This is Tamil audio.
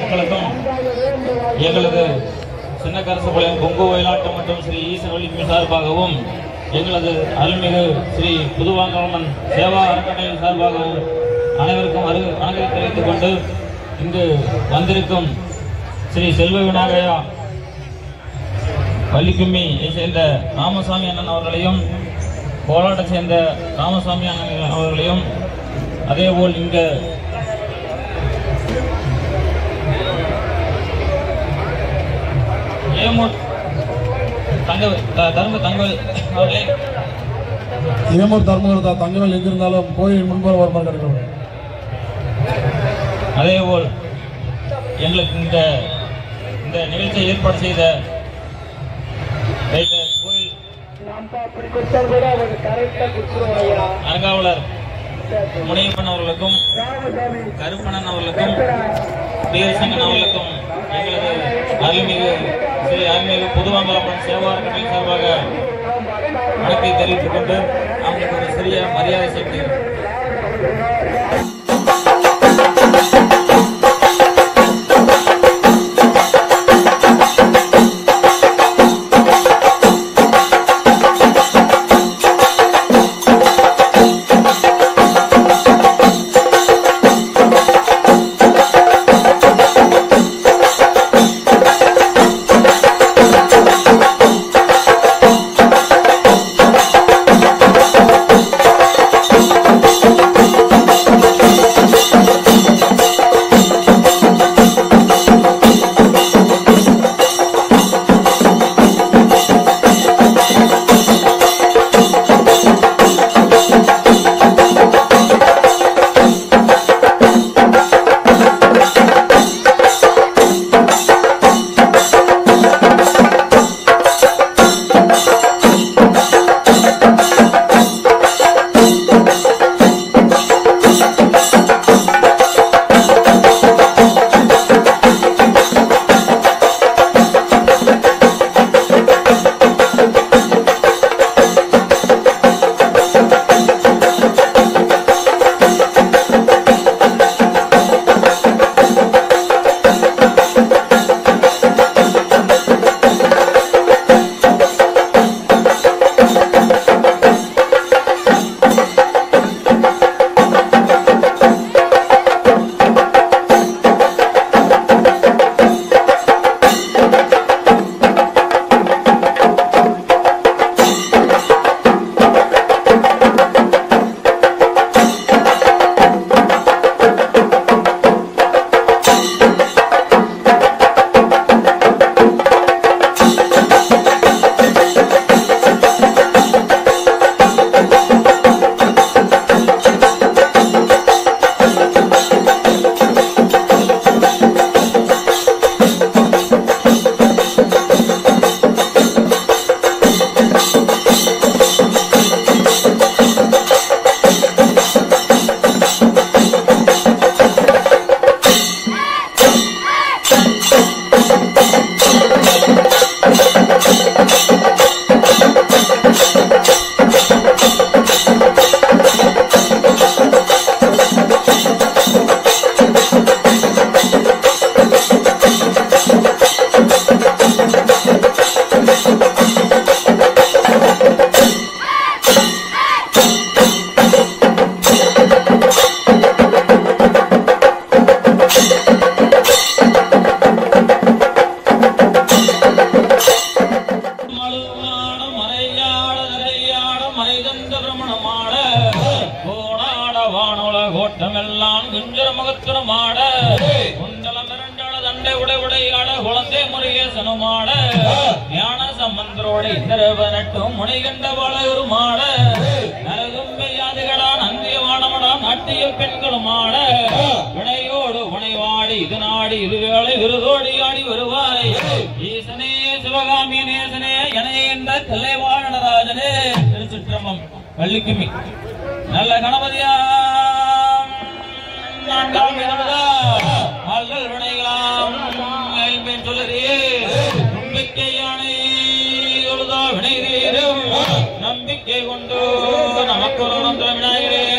மக்களுக்கும் எங்களது சின்ன கரசுபாளையம் பொங்கு ஒயிலாட்டம் மற்றும் ஸ்ரீ ஈசன் ஒளிமி சார்பாகவும் எங்களது அருள்மிகு ஸ்ரீ புதுவாங்கவன் சேவா அறக்கட்டளை சார்பாகவும் அனைவருக்கும் அரு வணக்கத்தை தெரிவித்துக் கொண்டு இங்கு வந்திருக்கும் ஸ்ரீ செல்வ விநாயகா பள்ளிக்கும்மியை சேர்ந்த ராமசாமி அண்ணன் அவர்களையும் கோலாட்டை சேர்ந்த ராமசாமி அண்ணன் அவர்களையும் அதேபோல் இங்க ஏமூர் தங்க த- தரும தங்க அவர்களே ஏமூர் தர்மகர்த்தா தங்கங்கள் எங்கிருந்தாலும் கோயில் முன்புறம் வருமாறு கிடைக்கும் அதேபோல் எங்களுக்கு இந்த இந்த நிகழ்ச்சியை ஏற்பாடு செய்த ரைட்டர் கோயில் அறங்காவலர் முனையப்பன் அவர்களுக்கும் கருப்பணன் அவர்களுக்கும் வீரசங்கன் அவர்களுக்கும் எங்களது அருள்மிகு ஸ்ரீ அருள்மிகு புதுவாங்கலப்பன் சேவா அறக்கட்டளை சார்பாக வணக்கத்தை தெரிவித்துக் கொண்டு அவங்களுக்கு ஒரு சிறிய மரியாதை செலுத்துகிறேன் மழுவாட மறையாட நிறையாட மறைதந்த பிரமணமாட கோடாட வானோல கோட்டமெல்லாம் குஞ்சர முகத்துரமாட குண்டலம் இரண்டாட தண்டை உடை உடையாட குழந்தை முருகேசனுமாட ஞான சம்பந்தரோட இந்திரவனட்டும் முனைகண்ட வளருமாட நரகும்பையாதுகளா நந்திய வானமடா நாட்டிய பெண்களுமாட வினையோடு உனைவாடி இது நாடி இது வேளை விருதோடி ஆடி வருவாய் ஈசனே சிவகாமி நேசனே என என்ற தலைவாழ நடராஜனே திருச்சிற்றம்பம் வள்ளிக்குமி நல்ல கணபதியாம் நான்காம் இரவுதா அல்லல் வினைகளாம் ஐம்பேன் சொல்லுறியே நம்பிக்கையானை தொழுதா வினை தீரும் நம்பிக்கை கொண்டு நமக்கு ஒரு மந்திர விநாயகரே